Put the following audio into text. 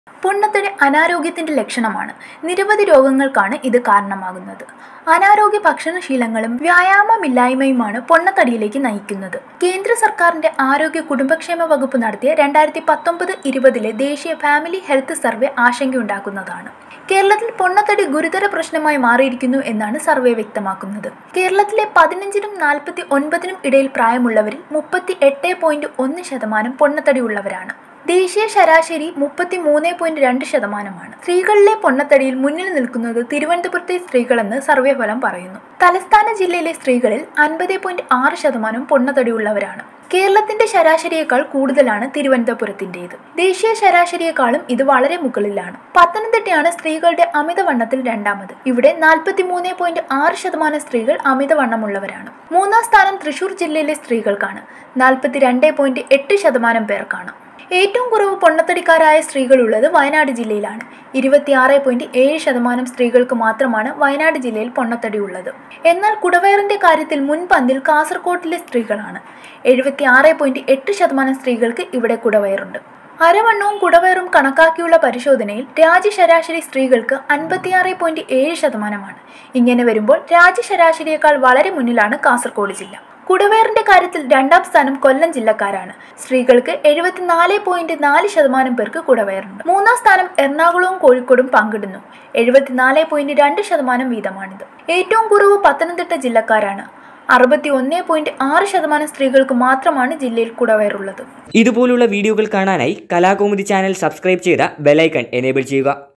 പൊണ്ണത്തടി അനാരോഗ്യത്തിന്റെ ലക്ഷണമാണ് നിരവധി രോഗങ്ങൾക്കാണ് ഇത് കാരണമാകുന്നത് അനാരോഗ്യ ഭക്ഷണശീലങ്ങളും വ്യായാമമില്ലായ്മയുമാണ് പൊണ്ണത്തടിയിലേക്ക് നയിക്കുന്നത് കേന്ദ്ര സർക്കാരിന്റെ ആരോഗ്യ കുടുംബക്ഷേമ വകുപ്പ് നടത്തിയ രണ്ടായിരത്തി പത്തൊമ്പത് ഇരുപതിലെ ദേശീയ ഫാമിലി ഹെൽത്ത് സർവേ ആശങ്കയുണ്ടാക്കുന്നതാണ് കേരളത്തിൽ പൊണ്ണത്തടി ഗുരുതര പ്രശ്നമായി മാറിയിരിക്കുന്നു എന്നാണ് സർവേ വ്യക്തമാക്കുന്നത് കേരളത്തിലെ പതിനഞ്ചിനും നാൽപ്പത്തി ഒൻപതിനും ഇടയിൽ പ്രായമുള്ളവരിൽ മുപ്പത്തി എട്ട് പോയിന്റ് ഒന്ന് ശതമാനം പൊണ്ണത്തടി ഉള്ളവരാണ് ദേശീയ ശരാശരി മുപ്പത്തി മൂന്ന് പോയിന്റ് രണ്ട് ശതമാനമാണ് സ്ത്രീകളിലെ പൊണ്ണത്തടിയിൽ മുന്നിൽ നിൽക്കുന്നത് തിരുവനന്തപുരത്തെ സ്ത്രീകളെന്ന് സർവേ ഫലം പറയുന്നു തലസ്ഥാന ജില്ലയിലെ സ്ത്രീകളിൽ അൻപത് പോയിന്റ് ആറ് ശതമാനം പൊണ്ണത്തടി ഉള്ളവരാണ് കേരളത്തിന്റെ ശരാശരിയേക്കാൾ കൂടുതലാണ് തിരുവനന്തപുരത്തിന്റേത് ദേശീയ ശരാശരിയേക്കാളും ഇത് വളരെ മുകളിലാണ് പത്തനംതിട്ടയാണ് സ്ത്രീകളുടെ അമിതവണ്ണത്തിൽ രണ്ടാമത് ഇവിടെ നാൽപ്പത്തി മൂന്ന് പോയിന്റ് ആറ് ശതമാനം സ്ത്രീകൾ അമിതവണ്ണമുള്ളവരാണ് മൂന്നാം സ്ഥാനം തൃശൂർ ജില്ലയിലെ സ്ത്രീകൾക്കാണ് നാൽപ്പത്തി രണ്ട് പോയിന്റ് എട്ട് ശതമാനം പേർക്കാണ് ഏറ്റവും കുറവ് പൊണ്ണത്തടിക്കാരായ സ്ത്രീകളുള്ളത് വയനാട് ജില്ലയിലാണ് ഇരുപത്തിയാറ് പോയിന്റ് ഏഴ് ശതമാനം സ്ത്രീകൾക്ക് മാത്രമാണ് വയനാട് ജില്ലയിൽ പൊണ്ണത്തടി ഉള്ളത് എന്നാൽ കുടവയറിന്റെ കാര്യത്തിൽ മുൻപന്തിൽ കാസർകോട്ടിലെ സ്ത്രീകളാണ് എഴുപത്തിയാറ് പോയിന്റ് എട്ട് ശതമാനം സ്ത്രീകൾക്ക് ഇവിടെ കുടവയറുണ്ട് അരവണ്ണവും കുടവയറും കണക്കാക്കിയുള്ള പരിശോധനയിൽ രാജ്യ ശരാശരി സ്ത്രീകൾക്ക് അൻപത്തിയാറ് പോയിന്റ് ഏഴ് ശതമാനമാണ് ഇങ്ങനെ വരുമ്പോൾ രാജ്യ ശരാശരിയേക്കാൾ വളരെ മുന്നിലാണ് കാസർഗോഡ് ജില്ല കുടവയറിന്റെ കാര്യത്തിൽ രണ്ടാം സ്ഥാനം കൊല്ലം ജില്ലക്കാരാണ് സ്ത്രീകൾക്ക് എഴുപത്തിനാല് പോയിന്റ് നാല് ശതമാനം പേർക്ക് കുടവയറുണ്ട് മൂന്നാം സ്ഥാനം എറണാകുളവും കോഴിക്കോടും പങ്കിടുന്നു എഴുപത്തിനാല് പോയിന്റ് രണ്ട് ശതമാനം വീതമാണിത് ഏറ്റവും കുറവ് പത്തനംതിട്ട ജില്ലക്കാരാണ് അറുപത്തി ഒന്ന് പോയിന്റ് ആറ് ശതമാനം സ്ത്രീകൾക്ക് മാത്രമാണ് ജില്ലയിൽ കുടവയറുള്ളത് ഇതുപോലുള്ള വീഡിയോകൾ കാണാനായി കലാകൗമുദി ചാനൽ സബ്സ്ക്രൈബ് ചെയ്ത ബെലൈക്കൺ എനേബിൾ ചെയ്യുക